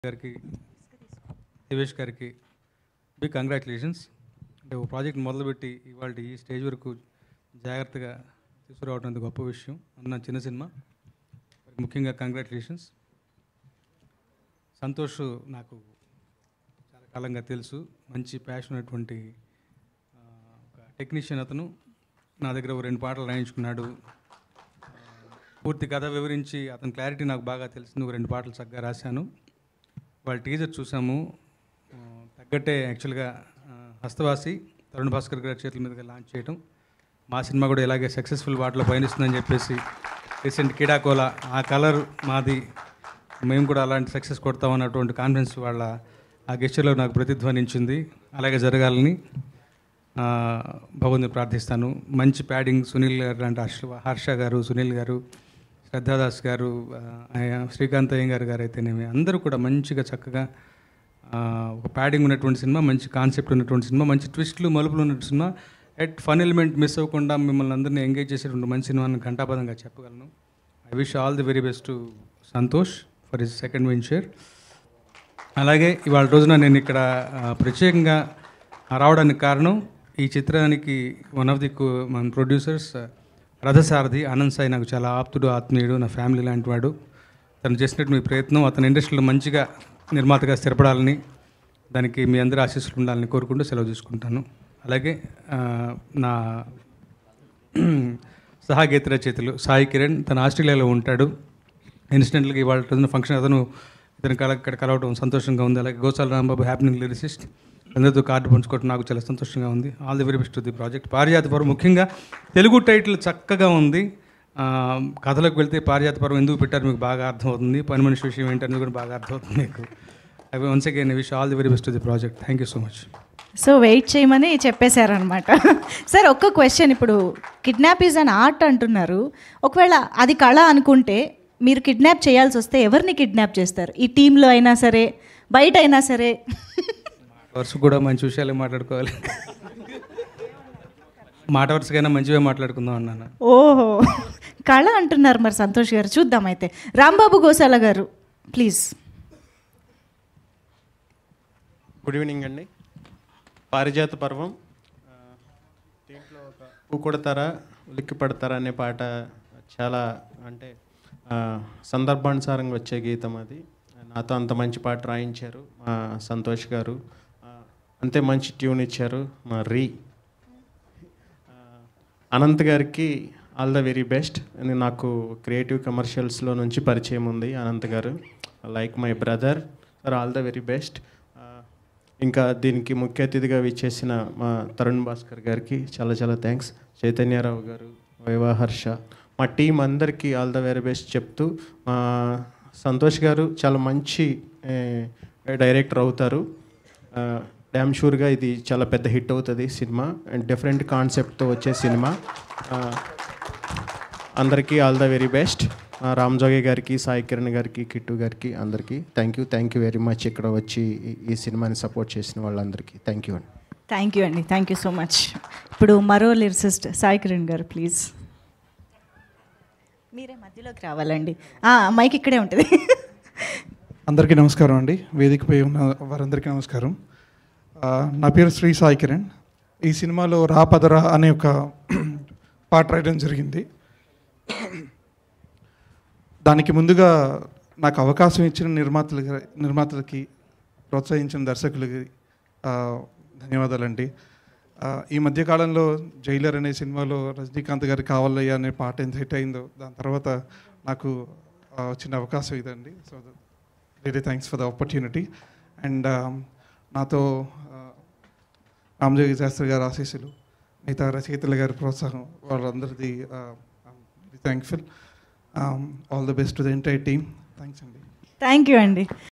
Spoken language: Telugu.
గారికి దివేష్ గారికి బిగ్ కంగ్రాచులేషన్స్ అంటే ఒక ప్రాజెక్ట్ మొదలుపెట్టి ఇవాళ ఈ స్టేజ్ వరకు జాగ్రత్తగా తీసుకురావడం అనేది గొప్ప విషయం అన్న చిన్న సినిమా ముఖ్యంగా కంగ్రాచులేషన్స్ సంతోష్ నాకు చాలా కాలంగా తెలుసు మంచి ప్యాషన్ ఉన్నటువంటి ఆ, ఒక టెక్నీషియన్ అతను నా దగ్గర ఒక రెండు పాటలు రాయించుకున్నాడు ఆ, పూర్తి కథ వివరించి అతని క్లారిటీ నాకు బాగా తెలిసింది ఒక రెండు పాటలు చక్కగా రాశాను వాళ్ళ టీజర్ చూసాము ఆ, తగ్గట్టే యాక్చువల్గా ఆ, హస్తవాసి తరుణ్ భాస్కర్ గారి చేతుల మీదుగా లాంచ్ చేయడం మా సినిమా కూడా ఇలాగే సక్సెస్ఫుల్ వాటిలో పయనిస్తుందని చెప్పేసి రీసెంట్ కిడాకోల ఆ కలర్ మాది మేము కూడా అలాంటి సక్సెస్ కొడతామన్నటువంటి కాన్ఫిడెన్స్ వాళ్ళ ఆ గెస్చర్లో నాకు ప్రతిధ్వనించింది అలాగే జరగాలని ఆ, భగవంతుని ప్రార్థిస్తాను మంచి ప్యాడింగ్ సునీల్ గారు లాంటి హర్ష హర్ష గారు సునీల్ గారు శ్రద్ధాదాస్ గారు ఆ, ఆయన శ్రీకాంత్ అయ్యంగారు గారు అయితేనేమి అందరూ కూడా మంచిగా చక్కగా ఆ, ఒక ప్యాడింగ్ ఉన్నటువంటి సినిమా మంచి కాన్సెప్ట్ ఉన్నటువంటి సినిమా మంచి ట్విస్ట్లు మలుపులు ఉన్నటువంటి సినిమా ఎట్ ఫన్ ఎలిమెంట్ మిస్ అవ్వకుండా మిమ్మల్ని అందరినీ ఎంగేజ్ చేసేటువంటి మంచి సినిమాని ఘంటాపదంగా చెప్పగలను I wish all the very best to Santosh for his second venture అలాగే ఇవాళ రోజున నేను ఇక్కడ ఆ, ప్రత్యేకంగా రావడానికి కారణం ఈ చిత్రానికి వన్ ఆఫ్ ది మన ప్రొడ్యూసర్స్ రథసారథి ఆనంద్ సాయి నాకు చాలా ఆప్తుడు ఆత్మీయుడు నా ఫ్యామిలీ లాంటి వాడు తను చేసినట్టు మీ ప్రయత్నం అతని ఇండస్ట్రీలో మంచిగా నిర్మాతగా స్థిరపడాలని దానికి మీ అందరి ఆశీస్సులు ఉండాలని కోరుకుంటూ సెలవు తీసుకుంటాను అలాగే ఆ, నా సహాగీత రచయితలు సాయి కిరణ్ తను ఆస్ట్రేలియాలో ఉంటాడు ఇన్సిడెంట్గా ఇవాళ రోజున ఫంక్షన్ అతను ఇతను కల ఇక్కడ కలవడం సంతోషంగా ఉంది అలాగే గోసాల రాంబాబు హ్యాపీనింగ్ లిరిసిస్ట్ అందరితో కార్డు పంచుకోవడం నాకు చాలా సంతోషంగా ఉంది all the very best the project Parijatha Parvam ముఖ్యంగా తెలుగు టైటిల్ చక్కగా ఉంది ఆ, కథలోకి వెళ్తే పారిజాత పర్వం ఎందుకు పెట్టారు మీకు బాగా అర్థమవుతుంది పని మనిషి విషయం ఏంటనేది కూడా బాగా అర్థమవుతుంది మీకు అవి once again wish all the very best the project thank you so much so wait చేయమని చెప్పేశారనమాట సార్ ఒక్క క్వశ్చన్ ఇప్పుడు కిడ్నాప్ ఈజ్ అన్ ఆర్ట్ అంటున్నారు ఒకవేళ అది కళ అనుకుంటే మీరు కిడ్నాప్ చేయాల్సి వస్తే ఎవరిని కిడ్నాప్ చేస్తారు ఈ టీంలో అయినా సరే బయట అయినా సరే వరుస కూడా మంచి విషయాలే మాట్లాడుకోవాలి మాట వరుసకైనా మంచివే మాట్లాడుకుందాం అన్నాను ఓహో కళ అంటున్నారు మరి సంతోష్ గారు చూద్దాం అయితే రాంబాబు గోసాల గారు ప్లీజ్ గుడ్ ఈవినింగ్ అండి పారిజాత పర్వం ఆ, దీంట్లో ఒక పూ కొడతారా ఉలిక్కి పడతారా అనే పాట చాలా అంటే ఆ, సందర్భానుసారంగా వచ్చే గీతం అది నాతో అంత మంచి పాట రాయించారు మా సంతోష్ గారు ఆ, అంతే మంచి ట్యూన్ ఇచ్చారు మా రీ ఆ, అనంత్ గారికి ఆల్ ద వెరీ బెస్ట్ నాకు క్రియేటివ్ కమర్షియల్స్లో నుంచి పరిచయం ఉంది అనంత్ గారు like my brother sir all the very best ఇంకా దీనికి ముఖ్య అతిథిగా విచ్చేసిన మా తరుణ్ భాస్కర్ గారికి చాలా చాలా థ్యాంక్స్ చైతన్యరావు గారు వైవా హర్ష మా టీం అందరికీ ఆల్ ద వెరీ బెస్ట్ చెప్తూ మా సంతోష్ గారు చాలా మంచి ఏ, డైరెక్టర్ అవుతారు డ్యామ్ షూర్గా ఇది చాలా పెద్ద హిట్ అవుతుంది సినిమా అండ్ డిఫరెంట్ కాన్సెప్ట్తో వచ్చే సినిమా ఆ, అందరికీ ఆల్ ద వెరీ బెస్ట్ రామ్ జోగి గారికి సాయి కిరణ్ గారికి కిట్టు గారికి అందరికీ thank you thank you very much ఇక్కడ వచ్చి ఈ- ఈ సినిమాని సపోర్ట్ చేసిన వాళ్ళందరికీ థ్యాంక్ యూ అండి థ్యాంక్ యూ అండి థ్యాంక్ యూ సో మచ్ ఇప్పుడు మరో లిరిసిస్ట్ సాయి కిరణ్ గారు ప్లీజ్ మీరే మధ్యలోకి రావాలండి ఆ, మైక్ ఇక్కడే ఉంటుంది అందరికీ నమస్కారం అండి వేదికపై ఉన్న వారందరికీ నమస్కారం ఆ, నా పేరు శ్రీ సాయి కిరణ్ ఈ సినిమాలో రా పదరా అనే ఒక పాట రాయడం జరిగింది దానికి ముందుగా నాకు అవకాశం ఇచ్చిన నిర్మాతలకి నిర్మాతలకి ప్రోత్సహించిన దర్శకులకి ఆ, ధన్యవాదాలండి ఆ, ఈ మధ్యకాలంలో జైలర్ అనే సినిమాలో రజనీకాంత్ గారి కావాలయ్య అనే పాట ఎంత హిట్ అయిందో దాని తర్వాత నాకు ఆ, వచ్చిన అవకాశం ఇదండి so really thanks for the opportunity and నాతో రామజోగి శాస్త్రి గారి ఆశీస్సులు మిగతా రచయితల గారి ప్రోత్సాహం వాళ్ళందరిది thankful all the best to the entire team thanks అండి థ్యాంక్ యూ అండి